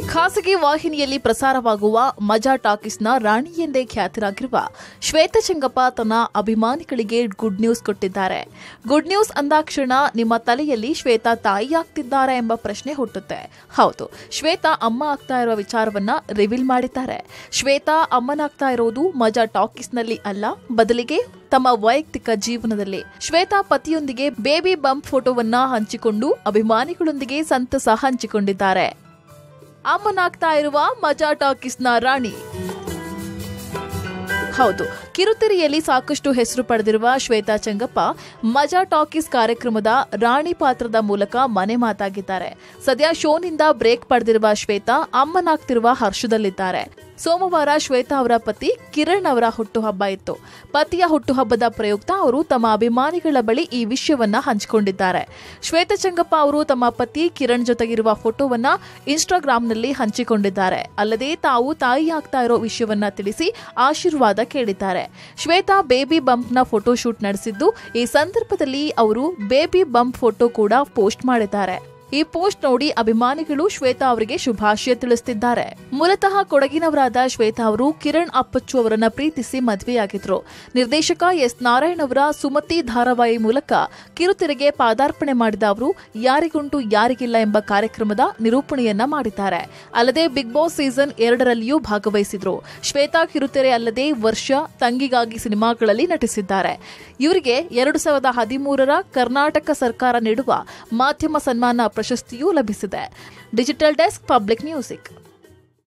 ಖಾಸಗಿ ವಾಹಿನಿಯಲ್ಲಿ ಪ್ರಸಾರವಾಗುವ ಮಜಾ ಟಾಕೀಸ್ನ ರಾಣಿ ಎಂದೇ ಖ್ಯಾತರಾಗಿರುವ ಶ್ವೇತ ಚೆಂಗಪ್ಪ ತನ್ನ ಅಭಿಮಾನಿಗಳಿಗೆ ಗುಡ್ ನ್ಯೂಸ್ ಕೊಟ್ಟಿದ್ದಾರೆ ಗುಡ್ ನ್ಯೂಸ್ ಅಂದಾಕ್ಷಣ ನಿಮ್ಮ ತಲೆಯಲ್ಲಿ ಶ್ವೇತಾ ತಾಯಿಯಾಗ್ತಿದ್ದಾರೆ ಎಂಬ ಪ್ರಶ್ನೆ ಹುಟ್ಟುತ್ತೆ ಹೌದು ಶ್ವೇತಾ ಅಮ್ಮ ಆಗ್ತಾ ಇರುವ ವಿಚಾರವನ್ನ ರಿವೀಲ್ ಮಾಡಿದ್ದಾರೆ ಶ್ವೇತಾ ಅಮ್ಮನಾಗ್ತಾ ಇರೋದು ಮಜಾ ಟಾಕೀಸ್ನಲ್ಲಿ ಅಲ್ಲ ಬದಲಿಗೆ ತಮ್ಮ ವೈಯಕ್ತಿಕ ಜೀವನದಲ್ಲಿ ಶ್ವೇತಾ ಪತಿಯೊಂದಿಗೆ ಬೇಬಿ ಬಂಪ್ ಫೋಟೋವನ್ನ ಹಂಚಿಕೊಂಡು ಅಭಿಮಾನಿಗಳೊಂದಿಗೆ ಸಂತಸ ಹಂಚಿಕೊಂಡಿದ್ದಾರೆ ಅಮ್ಮನಾಗ್ತಾ ಇರುವ ಮಜಾ ಟಾಕೀಸ್ನ ರಾಣಿ ಹೌದು ಕಿರುತೆರೆಯಲ್ಲಿ ಸಾಕಷ್ಟು ಹೆಸರು ಪಡೆದಿರುವ ಶ್ವೇತಾ ಚೆಂಗಪ್ಪ ಮಜಾ ಟಾಕೀಸ್ ಕಾರ್ಯಕ್ರಮದ ರಾಣಿ ಪಾತ್ರದ ಮೂಲಕ ಮನೆ ಮಾತಾಗಿದ್ದಾರೆ ಸದ್ಯ ಶೋನಿಂದ ಬ್ರೇಕ್ ಪಡೆದಿರುವ ಶ್ವೇತಾ ಅಮ್ಮನಾಗ್ತಿರುವ ಹರ್ಷದಲ್ಲಿದ್ದಾರೆ ಸೋಮವಾರ ಶ್ವೇತಾ ಅವರ ಪತಿ ಕಿರಣ್ ಅವರ ಹುಟ್ಟುಹಬ್ಬ ಇತ್ತು ಪತಿಯ ಹುಟ್ಟುಹಬ್ಬದ ಪ್ರಯುಕ್ತ ಅವರು ತಮ್ಮ ಅಭಿಮಾನಿಗಳ ಬಳಿ ಈ ವಿಷಯವನ್ನ ಹಂಚಿಕೊಂಡಿದ್ದಾರೆ ಶ್ವೇತಾ ಚೆಂಗಪ್ಪ ಅವರು ತಮ್ಮ ಪತಿ ಕಿರಣ್ ಜೊತೆಗಿರುವ ಫೋಟೋವನ್ನ ಇನ್ಸ್ಟಾಗ್ರಾಂನಲ್ಲಿ ಹಂಚಿಕೊಂಡಿದ್ದಾರೆ ಅಲ್ಲದೆ ತಾವು ತಾಯಿಯಾಗ್ತಾ ಇರೋ ವಿಷಯವನ್ನ ತಿಳಿಸಿ ಆಶೀರ್ವಾದ ಕೇಳಿದ್ದಾರೆ ಶ್ವೇತಾ ಬೇಬಿ ಬಂಪ್ನ ಫೋಟೋ ಶೂಟ್ ನಡೆಸಿದ್ದು ಈ ಸಂದರ್ಭದಲ್ಲಿ ಅವರು ಬೇಬಿ ಬಂಪ್ ಫೋಟೋ ಕೂಡ ಪೋಸ್ಟ್ ಮಾಡಿದ್ದಾರೆ ಈ ಪೋಸ್ಟ್ ನೋಡಿ ಅಭಿಮಾನಿಗಳು ಶ್ವೇತಾ ಅವರಿಗೆ ಶುಭಾಶಯ ತಿಳಿಸುತ್ತಿದ್ದಾರೆ ಮೂಲತಃ ಕೊಡಗಿನವರಾದ ಶ್ವೇತಾ ಅವರು ಕಿರಣ್ ಅಪ್ಪಚ್ಚು ಅವರನ್ನ ಪ್ರೀತಿಸಿ ಮದುವೆಯಾಗಿದ್ರು ನಿರ್ದೇಶಕ ಎಸ್ ನಾರಾಯಣ್ ಅವರ ಸುಮತಿ ಧಾರಾವಾಹಿ ಮೂಲಕ ಕಿರುತೆರೆಗೆ ಪಾದಾರ್ಪಣೆ ಮಾಡಿದ ಅವರು ಯಾರಿಗುಂಟು ಯಾರಿಗಿಲ್ಲ ಎಂಬ ಕಾರ್ಯಕ್ರಮದ ನಿರೂಪಣೆಯನ್ನ ಮಾಡಿದ್ದಾರೆ ಅಲ್ಲದೆ ಬಿಗ್ ಬಾಸ್ ಸೀಸನ್ ಎರಡರಲ್ಲಿಯೂ ಭಾಗವಹಿಸಿದ್ರು ಶ್ವೇತಾ ಕಿರುತೆರೆ ಅಲ್ಲದೆ ವರ್ಷ ತಂಗಿಗಾಗಿ ಸಿನಿಮಾಗಳಲ್ಲಿ ನಟಿಸಿದ್ದಾರೆ ಇವರಿಗೆ ಎರಡು ಸಾವಿರದ ಹದಿಮೂರರ ಕರ್ನಾಟಕ ಸರ್ಕಾರ ನೀಡುವ ಮಾಧ್ಯಮ ಸನ್ಮಾನ ಪ್ರಶಸ್ತಿಯೂ ಲಭಿಸಿದೆ ಡಿಜಿಟಲ್ ಡೆಸ್ಕ್ ಪಬ್ಲಿಕ್ ಮ್ಯೂಸಿಕ್